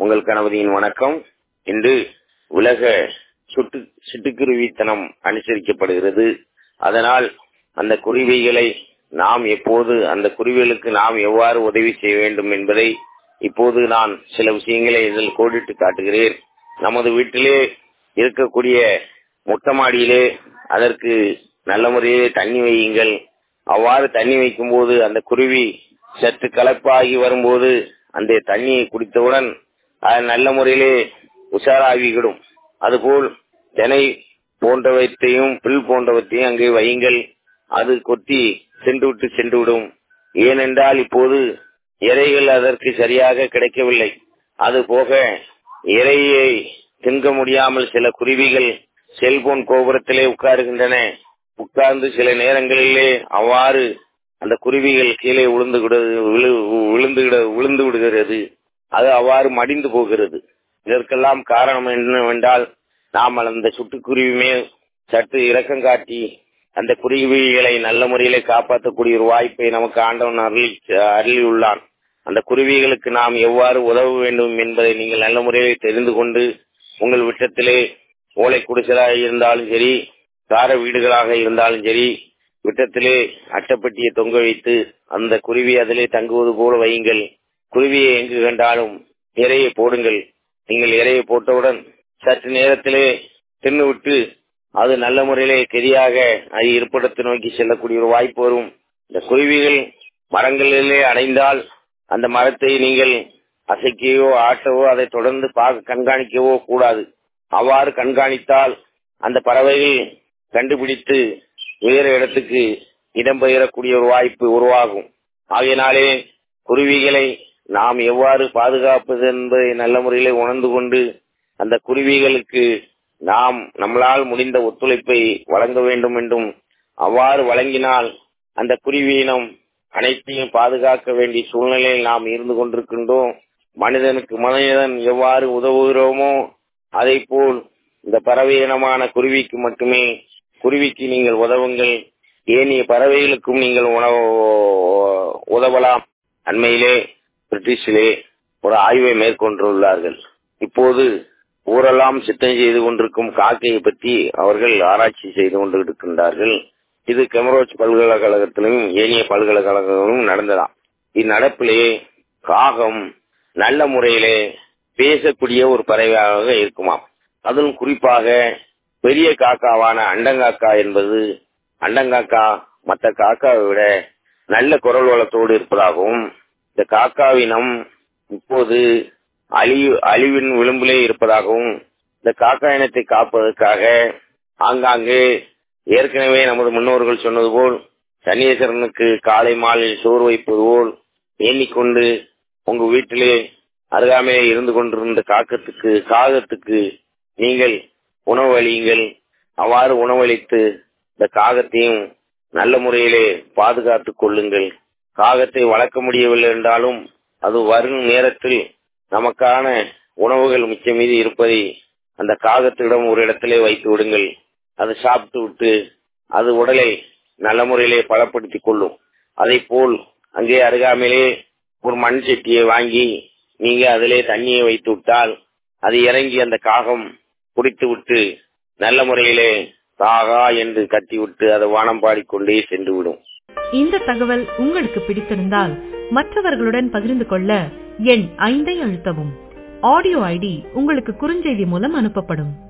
உங்கள் கணபதியின் வணக்கம் இன்று உலக சுட்டு சிட்டுக்குருவித்தனம் அனுசரிக்கப்படுகிறது அதனால் அந்த குருவிகளை நாம் எப்போது அந்த குருவிகளுக்கு நாம் எவ்வாறு உதவி செய்ய வேண்டும் என்பதை இப்போது நான் சில விஷயங்களை இதில் கோடிட்டு காட்டுகிறேன் நமது வீட்டிலே இருக்கக்கூடிய மொட்டை மாடியிலே அதற்கு நல்ல முறையிலே தண்ணி வையுங்கள் அவ்வாறு தண்ணி வைக்கும் போது அந்த குருவி சற்று கலப்பாகி வரும்போது அந்த தண்ணியை குடித்தவுடன் அது நல்ல முறையிலே உஷாராகிவிடும் அதுபோல் தெனை போன்றவற்றையும் புல் போன்றவற்றையும் அங்கே வையுங்கள் அது கொத்தி சென்று விட்டு சென்று விடும் ஏனென்றால் இப்போது இறைகள் அதற்கு சரியாக கிடைக்கவில்லை அது போக இறையை தின்க முடியாமல் சில குருவிகள் செல்போன் கோபுரத்திலே உட்காருகின்றன உட்கார்ந்து சில நேரங்களிலே அவ்வாறு அந்த குருவிகள் கீழே விழுந்து விழுந்து விழுந்து விடுகிறது அது அவ்வாறு மடிந்து போகிறது இதற்கெல்லாம் காரணம் என்னவென்றால் நாம் அந்த சுட்டுக்குருவியுமே சற்று இரக்கம் காட்டி அந்த குருவிகளை நல்ல முறையிலே காப்பாற்றக்கூடிய ஒரு வாய்ப்பை நமக்கு ஆண்டவன் அருளி அருளியுள்ளான் அந்த குருவிகளுக்கு நாம் எவ்வாறு உதவ வேண்டும் என்பதை நீங்கள் நல்ல முறையிலே தெரிந்து கொண்டு உங்கள் விட்டத்திலே ஓலை குடிசலாக இருந்தாலும் சரி கார வீடுகளாக இருந்தாலும் சரி விட்டத்திலே அட்டைப்பட்டியை தொங்க வைத்து அந்த குருவி அதிலே தங்குவது போல வையுங்கள் குருவியை எங்கு கண்டாலும் இறையை போடுங்கள் நீங்கள் இறையை போட்டவுடன் சற்று நேரத்திலே தின்னுவிட்டு அது நல்ல முறையிலே கெதியாக அது இருப்பிடத்தை நோக்கி செல்லக்கூடிய ஒரு வாய்ப்பு வரும் இந்த குருவிகள் மரங்களிலே அடைந்தால் அந்த மரத்தை நீங்கள் அசைக்கவோ ஆட்டவோ அதை தொடர்ந்து பார்க்க கண்காணிக்கவோ கூடாது அவ்வாறு கண்காணித்தால் அந்த பறவைகள் கண்டுபிடித்து வேறு இடத்துக்கு இடம்பெயரக்கூடிய ஒரு வாய்ப்பு உருவாகும் ஆகையினாலே குருவிகளை நாம் எவ்வாறு பாதுகாப்பது என்பதை நல்ல முறையிலே உணர்ந்து கொண்டு அந்த குருவிகளுக்கு நாம் நம்மளால் முடிந்த ஒத்துழைப்பை வழங்க வேண்டும் என்றும் அவ்வாறு வழங்கினால் அந்த குருவியினம் அனைத்தையும் பாதுகாக்க வேண்டிய சூழ்நிலையில் நாம் இருந்து கொண்டிருக்கின்றோம் மனிதனுக்கு மனிதன் எவ்வாறு உதவுகிறோமோ அதை போல் இந்த பறவை இனமான குருவிக்கு மட்டுமே குருவிக்கு நீங்கள் உதவுங்கள் ஏனைய பறவைகளுக்கும் நீங்கள் உணவு உதவலாம் அண்மையிலே பிரிட்டிஷிலே ஒரு ஆய்வை மேற்கொண்டுள்ளார்கள் இப்போது ஊரெல்லாம் சித்தம் செய்து கொண்டிருக்கும் காக்கையை பற்றி அவர்கள் ஆராய்ச்சி செய்து கொண்டு இருக்கின்றார்கள் இது கெமரோச் பல்கலைக்கழகத்திலும் ஏனைய பல்கலைக்கழகங்களும் நடந்ததாம் இந்நடப்பிலே காகம் நல்ல முறையிலே பேசக்கூடிய ஒரு பறவையாக இருக்குமாம் அதிலும் குறிப்பாக பெரிய காக்காவான அண்டங்காக்கா என்பது அண்டங்காக்கா மற்ற காக்காவை விட நல்ல குரல் வளத்தோடு இருப்பதாகவும் இந்த காக்காவினம் இப்போது அழிவு அழிவின் விளிம்பிலே இருப்பதாகவும் இந்த காக்கா இனத்தை காப்பதற்காக ஆங்காங்கே ஏற்கனவே நமது முன்னோர்கள் சொன்னது போல் சனீஸ்வரனுக்கு காலை மாலையில் சோறு வைப்பது போல் எண்ணிக்கொண்டு உங்க வீட்டிலே அருகாமையே இருந்து கொண்டிருந்த காக்கத்துக்கு காகத்துக்கு நீங்கள் உணவு அளியுங்கள் அவ்வாறு உணவளித்து இந்த காகத்தையும் நல்ல முறையிலே பாதுகாத்துக் கொள்ளுங்கள் காகத்தை வளர்க்க முடியவில்லை என்றாலும் அது வரும் நேரத்தில் நமக்கான உணவுகள் மிச்சம் மீது இருப்பதை அந்த காகத்திடம் ஒரு இடத்திலே வைத்து விடுங்கள் அது சாப்பிட்டு விட்டு அது உடலை நல்ல முறையிலே பலப்படுத்திக் கொள்ளும் அதை போல் அங்கே அருகாமையிலே ஒரு மண் சட்டியை வாங்கி நீங்க அதிலே தண்ணியை வைத்து விட்டால் அது இறங்கி அந்த காகம் குடித்து விட்டு நல்ல முறையிலே காகா என்று கத்திவிட்டு அதை வானம் பாடிக்கொண்டே சென்று விடும் இந்த தகவல் உங்களுக்கு பிடித்திருந்தால் மற்றவர்களுடன் பகிர்ந்து கொள்ள எண் ஐந்தை அழுத்தவும் ஆடியோ ஐடி உங்களுக்கு குறுஞ்செய்தி மூலம் அனுப்பப்படும்